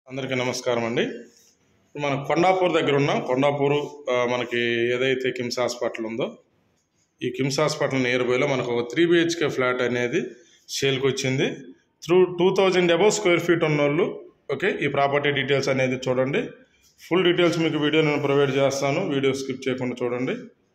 అందరికీ నమస్కారం అండి మన కొండాపూర్ దగ్గర ఉన్నాం కొండాపూర్ ఆ, మనకి ఏదైతే కిమ్స్ హాస్పిటల్ ఉందో ఈ కిమ్స్ హాస్పిటల్ నియర్ బైలో మనకు ఒక త్రీ బిహెచ్కే ఫ్లాట్ అనేది సేల్కి వచ్చింది through two thousand above square feet ఉన్న వాళ్ళు ఓకే ఈ ప్రాపర్టీ డీటెయిల్స్ అనేది చూడండి ఫుల్ డీటెయిల్స్ మీకు వీడియో నేను ప్రొవైడ్ చేస్తాను వీడియో స్కిప్ చేయకుండా చూడండి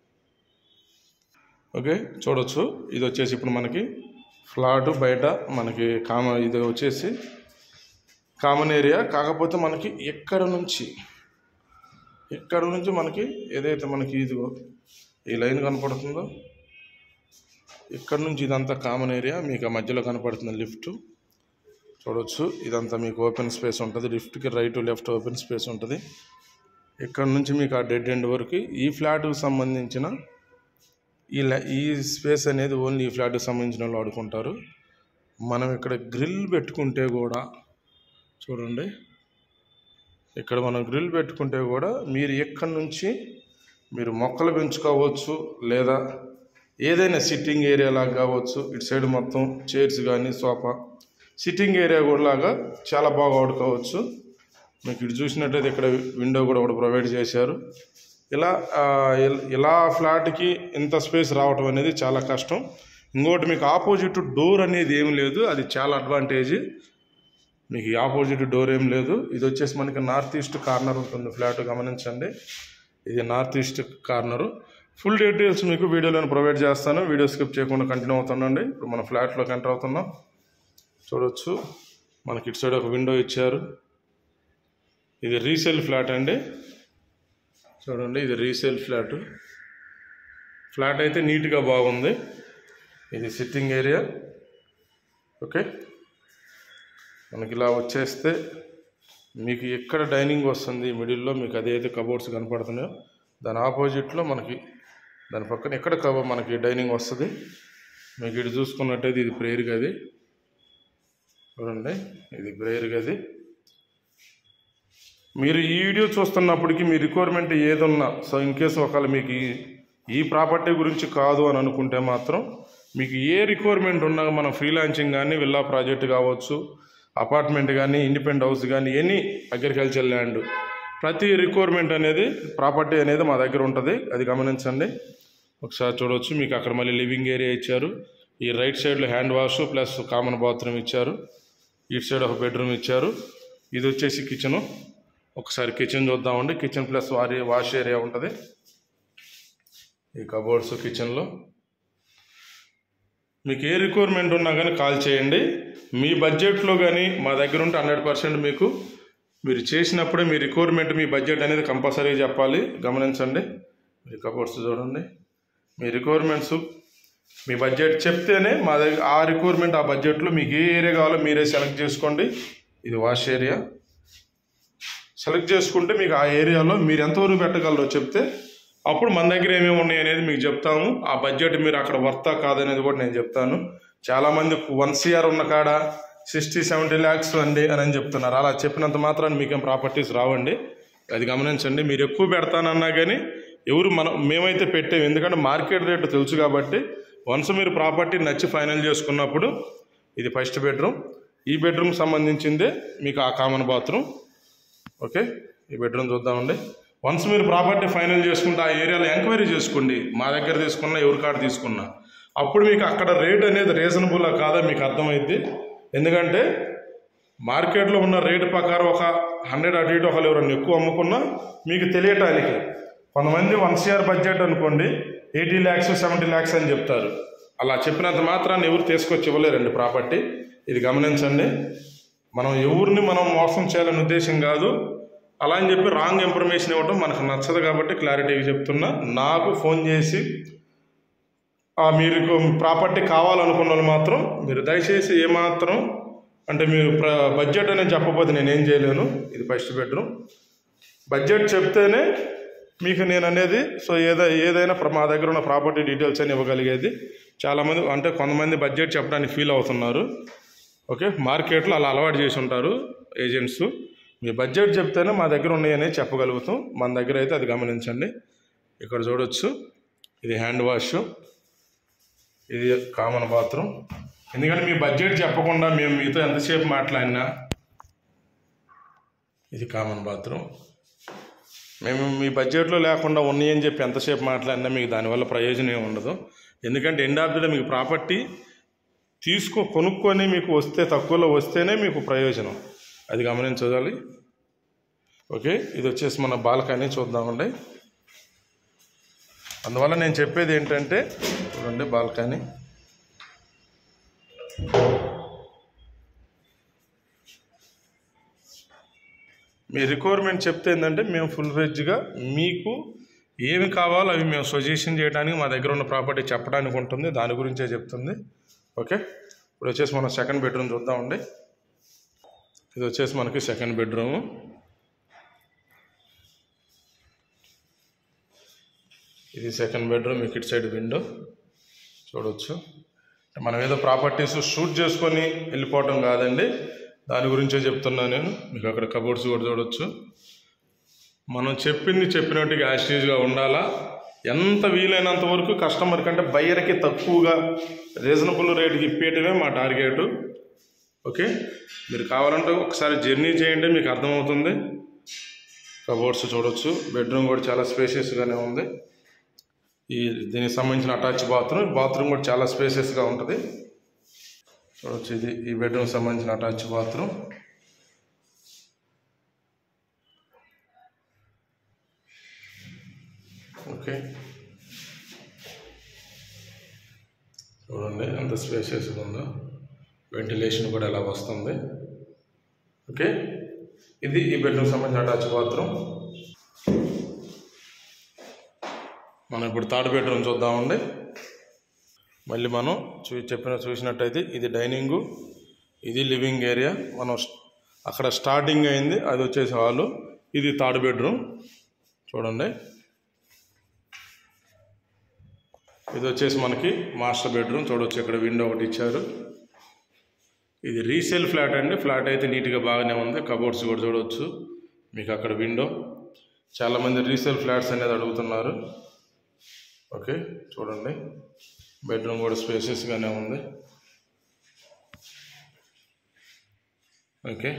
ఓకే చూడొచ్చు ఇది వచ్చేసి ఇప్పుడు మనకి ఫ్లాట్ బయట మనకి కామ ఇది వచ్చేసి కామన్ ఏరియా కాకపోతే మనకి ఎక్కడ నుంచి ఎక్కడ నుంచి మనకి ఏదైతే మనకి ఇదిగో ఈ లైన్ కనపడుతుందో ఇక్కడ నుంచి ఇదంతా కామన్ ఏరియా మీకు ఆ మధ్యలో కనపడుతుంది లిఫ్ట్ చూడొచ్చు ఇదంతా మీకు ఓపెన్ స్పేస్ ఉంటుంది లిఫ్ట్కి రైట్ లెఫ్ట్ ఓపెన్ స్పేస్ ఉంటుంది ఇక్కడ నుంచి మీకు ఆ డెడ్ ఎండ్ వరకు ఈ ఫ్లాట్కి సంబంధించిన ఈ ల- ఈ స్పేస్ అనేది ఓన్లీ ఈ ఫ్లాట్కి సంబంధించిన వాళ్ళు వాడుకుంటారు మనం ఇక్కడ గ్రిల్ పెట్టుకుంటే కూడా చూడండి ఇక్కడ మనం గ్రిల్ పెట్టుకుంటే కూడా మీరు ఎక్కడి నుంచి మీరు మొక్కలు పెంచుకోవచ్చు లేదా ఏదైనా సిట్టింగ్ ఏరియా లాగా కావచ్చు ఇటు సైడ్ మొత్తం చైర్స్ కానీ సోఫా సిట్టింగ్ ఏరియా కూడా లాగా చాలా బాగా వాడుకోవచ్చు మీకు ఇటు చూసినట్టయితే ఇక్కడ విండో కూడా ఒకటి ప్రొవైడ్ చేశారు ఇలా ఆ, ఇల్- ఇలా ఫ్లాట్కి ఇంత స్పేస్ రావటం అనేది చాలా కష్టం ఇంకోటి మీకు ఆపోజిట్ డోర్ అనేది ఏం లేదు అది చాలా అడ్వాంటేజ్ మీకు ఈ ఆపోజిట్ డోర్ ఏం లేదు ఇది వచ్చేసి మనకి నార్త్ ఈస్ట్ కార్నర్ ఉంటుంది ఫ్లాట్ గమనించండి ఇది north east corner full details మీకు వీడియోలో ప్రొవైడ్ చేస్తాను వీడియో స్కిప్ చేయకుండా కంటిన్యూ అవుతుండండి ఇప్పుడు మన ఫ్లాట్లోకి ఎంటర్ అవుతున్నాం చూడొచ్చు మనకి ఇటు సైడ్ ఒక విండో ఇచ్చారు ఇది రీసేల్ ఫ్లాట్ అండి చూడండి ఇది రీసేల్ ఫ్లాట్ ఫ్లాట్ అయితే నీట్గా బాగుంది ఇది సిట్టింగ్ ఏరియా ఓకే మనకి ఇలా వచ్చేస్తే మీకు ఎక్కడ డైనింగ్ వస్తుంది మిడిల్లో మీకు అదైతే కబోర్డ్స్ కనపడుతున్నాయో దాని ఆపోజిట్లో మనకి దాని పక్కన ఎక్కడ కబ మనకి డైనింగ్ వస్తుంది మీకు ఇటు చూసుకున్నట్టయితే ఇది ప్రేయర్ గది చూడండి ఇది ప్రేయర్ గది మీరు ఈ వీడియో చూస్తున్నప్పటికీ మీ రిక్వైర్మెంట్ ఏదున్నా సో ఇన్ కేసు ఒకవేళ మీకు ఈ- ఈ ప్రాపర్టీ గురించి కాదు అని అనుకుంటే మాత్రం మీకు ఏ రిక్వైర్మెంట్ ఉన్నా మన ఫ్రీలాన్సింగ్ కానీ విల్లా ప్రాజెక్ట్ కావచ్చు అపార్ట్మెంట్ కానీ ఇండిపెండెంట్ హౌస్ కానీ ఎనీ అగ్రికల్చర్ ల్యాండ్ ప్రతి రిక్వైర్మెంట్ అనేది ప్రాపర్టీ అనేది మా దగ్గర ఉంటుంది అది గమనించండి ఒకసారి చూడవచ్చు మీకు అక్కడ మళ్ళీ లివింగ్ ఏరియా ఇచ్చారు ఈ రైట్ సైడ్లో hand wash plus common bathroom ఇచ్చారు ఇటు సైడ్ ఒక బెడ్రూమ్ ఇచ్చారు ఇది వచ్చేసి కిచెను ఒకసారి కిచెన్ చూద్దామండి కిచెన్ ప్లస్ వారి వాష్ ఏరియా ఉంటుంది ఈ కబోర్డ్స్ కిచెన్లో మీకు ఏ రిక్వైర్మెంట్ ఉన్నా కానీ కాల్ చేయండి మీ బడ్జెట్లో కానీ మా దగ్గర ఉంటే హండ్రెడ్ పర్సెంట్ మీకు మీరు చేసినప్పుడే మీ రిక్వైర్మెంట్ మీ బడ్జెట్ అనేది కంపల్సరీ చెప్పాలి గమనించండి మీ కబోర్డ్స్ చూడండి మీ రిక్వైర్మెంట్స్ మీ బడ్జెట్ చెప్తేనే మా దగ్గర ఆ రిక్వైర్మెంట్ ఆ బడ్జెట్లో మీకు ఏ ఏరియా కావాలో మీరే సెలెక్ట్ చేసుకోండి ఇది వాష్ ఏరియా సెలెక్ట్ చేసుకుంటే మీకు ఆ ఏరియాలో మీరు ఎంతవరకు పెట్టగలరో చెప్తే అప్పుడు మన దగ్గర ఏమేమి ఉన్నాయి అనేది మీకు చెప్తాము ఆ బడ్జెట్ మీరు అక్కడ వర్తా కాదనేది కూడా నేను చెప్తాను చాలామంది వన్ సిఆర్ ఉన్న కాడ సిక్స్టీ సెవెంటీ ల్యాక్స్ అండి అని అని చెప్తున్నారు అలా చెప్పినంత మాత్రాన్ని మీకేం ప్రాపర్టీస్ రావండి అది గమనించండి మీరు ఎక్కువ పెడతానన్నా కానీ ఎవరు మనం మేమైతే పెట్టాము ఎందుకంటే మార్కెట్ రేటు తెలుసు కాబట్టి వన్స్ మీరు ప్రాపర్టీ నచ్చి ఫైనల్ చేసుకున్నప్పుడు ఇది ఫస్ట్ బెడ్రూమ్ ఈ బెడ్రూమ్ సంబంధించిందే మీకు ఆ కామన్ బాత్రూమ్ ఓకే ఈ బెడ్రూమ్ చూద్దామండి వన్స్ మీరు ప్రాపర్టీ ఫైనల్ చేసుకుంటే ఆ ఏరియాలో ఎంక్వైరీ చేసుకోండి మా దగ్గర తీసుకున్నా ఎవరి కాడ తీసుకున్నా అప్పుడు మీకు అక్కడ రేట్ అనేది రీజనబుల్ కాదా మీకు అర్థమైంది ఎందుకంటే మార్కెట్లో ఉన్న రేటు ప్రకారం ఒక హండ్రెడ్ అటు ఇటు ఒకళ్ళు ఎవరైనా ఎక్కువ అమ్ముకున్నా మీకు తెలియటానికి కొంతమంది వన్ సిఆర్ బడ్జెట్ అనుకోండి ఎయిటీ ల్యాక్స్ సెవెంటీ ల్యాక్స్ అని చెప్తారు అలా చెప్పినంత మాత్రాన్ని ఎవరు తీసుకొచ్చి ఇవ్వలేరండి ప్రాపర్టీ ఇది గమనించండి మనం ఎవరిని మనం మోసం చేయాలనే ఉద్దేశం కాదు అలా అని చెప్పి రాంగ్ ఇన్ఫర్మేషన్ ఇవ్వడం మనకు నచ్చదు కాబట్టి క్లారిటీగా చెప్తున్నా నాకు ఫోన్ చేసి ఆ మీరు ప్రాపర్టీ కావాలనుకున్న వాళ్ళు మాత్రం మీరు దయచేసి ఏమాత్రం అంటే మీరు ప్ర బడ్జెట్ అనేది చెప్పకపోతే నేను ఏం చేయలేను ఇది ఫస్ట్ బెడ్రూమ్ బడ్జెట్ చెప్తేనే మీకు నేను అనేది సో ఏదో ఏదైనా ప్ర- మా దగ్గర ఉన్న ప్రాపర్టీ డీటెయిల్స్ అని ఇవ్వగలిగేది చాలామంది అంటే కొంతమంది బడ్జెట్ చెప్పడానికి ఫీల్ అవుతున్నారు ఓకే మార్కెట్లో అలా అలవాటు చేసి ఉంటారు ఏజెంట్స్ మీ బడ్జెట్ చెప్తేనే మా దగ్గర ఉన్నాయని చెప్పగలుగుతాం మన దగ్గర అయితే అది గమనించండి ఇక్కడ చూడొచ్చు ఇది హ్యాండ్ వాష్ ఇది కామన్ బాత్రూమ్ ఎందుకంటే మీ బడ్జెట్ చెప్పకుండా మేము మీతో ఎంతసేపు మాట్లాడినా ఇది కామన్ బాత్రూమ్ మేము మీ బడ్జెట్లో లేకుండా ఉన్నాయని చెప్పి ఎంతసేపు మాట్లాడినా మీకు దానివల్ల ప్రయోజనం ఏమి ఉండదు ఎందుకంటే ఎండ్ ఆఫ్ ది డే మీకు ప్రాపర్టీ తీసుకో కొనుక్కొని మీకు వస్తే తక్కువలో వస్తేనే మీకు ప్రయోజనం అది గమనించాలి ఓకే ఇది వచ్చేసి మన బాల్కనీ చూద్దామండి అందువల్ల నేను చెప్పేది ఏంటంటే చూడండి బాల్కనీ మీ రిక్వైర్మెంట్ చెప్తే ఏంటంటే మేము ఫుల్ ఫ్లెడ్జ్గా మీకు ఏమి కావాలో అవి మేము సజెషన్ చేయడానికి మా దగ్గర ఉన్న ప్రాపర్టీ చెప్పడానికి ఉంటుంది దాని గురించే చెప్తుంది ఓకే ఇప్పుడు వచ్చేసి మనం సెకండ్ బెడ్రూమ్ చూద్దామండి ఇది వచ్చేసి మనకి సెకండ్ బెడ్రూము ఇది సెకండ్ బెడ్రూమ్ మీకు ఇటు సైడ్ విండో చూడవచ్చు మనం ఏదో ప్రాపర్టీస్ షూట్ చేసుకొని వెళ్ళిపోవటం కాదండి దాని గురించే చెప్తున్నా నేను మీకు అక్కడ కబోర్డ్స్ కూడా చూడవచ్చు మనం చెప్పింది చెప్పినట్టుగా యాస్టేజ్గా ఉండాలా ఎంత వీలైనంత వరకు కస్టమర్ కంటే బయ్యర్కి తక్కువగా రీజనబుల్ రేటుకి ఇప్పేయటమే మా టార్గెట్ ఓకే మీరు కావాలంటే ఒకసారి జర్నీ చేయండి మీకు అర్థమవుతుంది కబోర్డ్స్ చూడొచ్చు బెడ్రూమ్ కూడా చాలా స్పేషియస్గానే ఉంది ఈ దీనికి సంబంధించిన అటాచ్ బాత్రూమ్ బాత్రూమ్ కూడా చాలా స్పేసెస్గా ఉంటుంది చూడొచ్చు ఇది ఈ బెడ్రూమ్ సంబంధించిన అటాచ్ బాత్రూమ్ ఓకే చూడండి ఎంత స్పేషియస్గా ఉందో వెంటిలేషన్ కూడా ఎలా వస్తుంది ఓకే ఇది ఈ బెడ్రూమ్ సంబంధించిన అటాచ్ బాత్రూమ్ మనం ఇప్పుడు థర్డ్ బెడ్రూమ్ చూద్దామండి మళ్ళీ మనం చూ చెప్పిన చూసినట్టయితే ఇది డైనింగు ఇది లివింగ్ ఏరియా మనం స్- అక్కడ స్టార్టింగ్ అయింది అది వచ్చేసి హాలు ఇది థర్డ్ బెడ్రూమ్ చూడండి ఇది వచ్చేసి మనకి మాస్టర్ బెడ్రూమ్ చూడవచ్చు ఇక్కడ విండో ఒకటి ఇచ్చారు ఇది రీసేల్ ఫ్లాట్ అండి ఫ్లాట్ అయితే నీట్గా బాగానే ఉంది కబోర్డ్స్ కూడా చూడవచ్చు మీకు అక్కడ విండో చాలామంది రీసేల్ ఫ్లాట్స్ అనేది అడుగుతున్నారు ఓకే చూడండి బెడ్రూమ్ కూడా స్పేసెస్గానే ఉంది ఓకే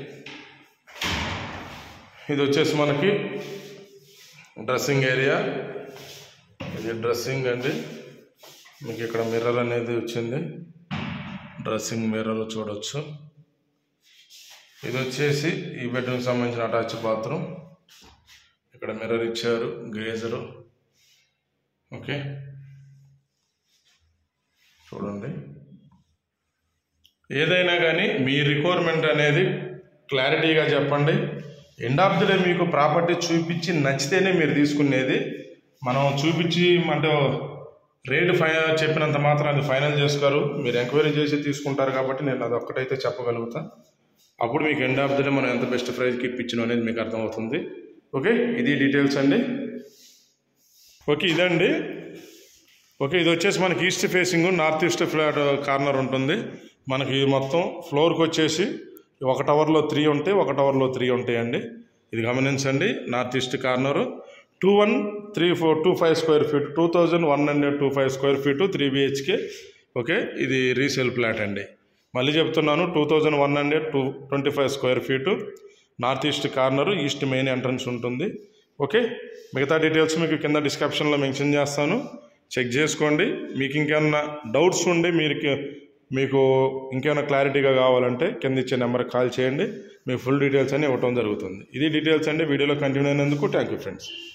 ఇది వచ్చేసి మనకి డ్రెస్సింగ్ ఏరియా ఇది డ్రెస్సింగ్ అండి మీకు ఇక్కడ మిర్రర్ అనేది వచ్చింది డ్రెస్సింగ్ మిర్రర్ చూడొచ్చు ఇది వచ్చేసి ఈ బెడ్రూమ్ సంబంధించిన అటాచ్ బాత్రూమ్ ఇక్కడ మిర్రర్ ఇచ్చారు గ్రేజరు ఓకే చూడండి ఏదైనా కానీ మీ రిక్వైర్మెంట్ అనేది క్లారిటీగా చెప్పండి ఎండ్ ఆఫ్ ది డే మీకు ప్రాపర్టీ చూపించి నచ్చితేనే మీరు తీసుకునేది మనం చూపించి అంటే రేటు ఫై చెప్పినంత మాత్రం అది ఫైనల్ చేసుకోరు మీరు ఎంక్వైరీ చేసి తీసుకుంటారు కాబట్టి నేను అది ఒక్కటైతే చెప్పగలుగుతా అప్పుడు మీకు ఎండ్ ఆఫ్ ది డే మనం ఎంత బెస్ట్ ప్రైస్కి ఇప్పించడం అనేది మీకు అర్థమవుతుంది ఓకే ఇది డీటెయిల్స్ అండి ఓకే ఇదండి ఓకే ఇది వచ్చేసి మనకి east facing north east flat corner ఉంటుంది మనకి ఇది మొత్తం ఫ్లోర్కి వచ్చేసి ఒక టవర్లో త్రీ ఉంటాయి ఒక టవర్లో త్రీ ఉంటాయండి ఇది గమనించండి north east corner two one three four two five square feet two thousand one hundred two five square feet three BHK okay ఇది రీసేల్ ఫ్లాట్ అండి మళ్ళీ చెప్తున్నాను two thousand one hundred two twenty five square feet north east corner east main entrance ఉంటుంది okay మిగతా details మీకు కింద డిస్క్రిప్షన్లో mention చేస్తాను చెక్ చేసుకోండి మీకు ఇంకేమన్నా డౌట్స్ ఉండి మీరు మీకు ఇంకేమైనా క్లారిటీగా కావాలంటే కింద ఇచ్చే నెంబర్కి కాల్ చేయండి మీకు ఫుల్ డీటెయిల్స్ అన్ని ఇవ్వటం జరుగుతుంది ఇది డీటెయిల్స్ అండి వీడియోలో కంటిన్యూ అయినందుకు థ్యాంక్ యూ ఫ్రెండ్స్